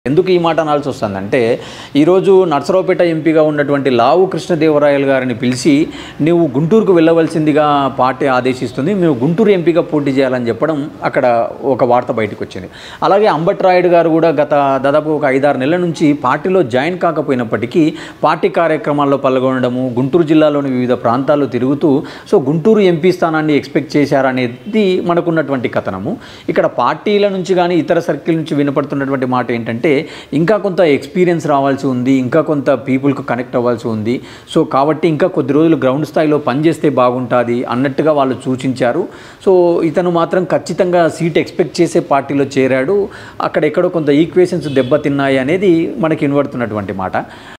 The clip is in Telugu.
ఎందుకు ఈ మాట అనాల్సి వస్తుందంటే ఈరోజు నర్సరావుపేట ఎంపీగా ఉన్నటువంటి లావు కృష్ణదేవరాయలు గారిని పిలిచి నువ్వు గుంటూరుకు వెళ్ళవలసిందిగా పార్టీ ఆదేశిస్తుంది మేము గుంటూరు ఎంపీగా పోటీ చేయాలని చెప్పడం అక్కడ ఒక వార్త బయటకు వచ్చింది అలాగే అంబట్ రాయుడు గారు కూడా గత దాదాపు ఒక ఐదారు నెలల నుంచి పార్టీలో జాయిన్ కాకపోయినప్పటికీ పార్టీ కార్యక్రమాల్లో పాల్గొనడము గుంటూరు జిల్లాలోని వివిధ ప్రాంతాల్లో తిరుగుతూ సో గుంటూరు ఎంపీ స్థానాన్ని ఎక్స్పెక్ట్ చేశారనేది మనకున్నటువంటి కథనము ఇక్కడ పార్టీల నుంచి కానీ ఇతర సర్కిల్ నుంచి వినపడుతున్నటువంటి మాట ఏంటంటే ఇంకా కొంత ఎక్స్పీరియన్స్ రావాల్సి ఉంది ఇంకా కొంత పీపుల్కు కనెక్ట్ అవ్వాల్సి ఉంది సో కాబట్టి ఇంకా కొద్ది రోజులు గ్రౌండ్ స్థాయిలో పనిచేస్తే బాగుంటుంది అన్నట్టుగా వాళ్ళు సూచించారు సో ఇతను మాత్రం ఖచ్చితంగా సీట్ ఎక్స్పెక్ట్ చేసే పార్టీలో చేరాడు అక్కడ ఎక్కడో కొంత ఈక్వేషన్స్ దెబ్బతిన్నాయి అనేది మనకి వినబడుతున్నటువంటి మాట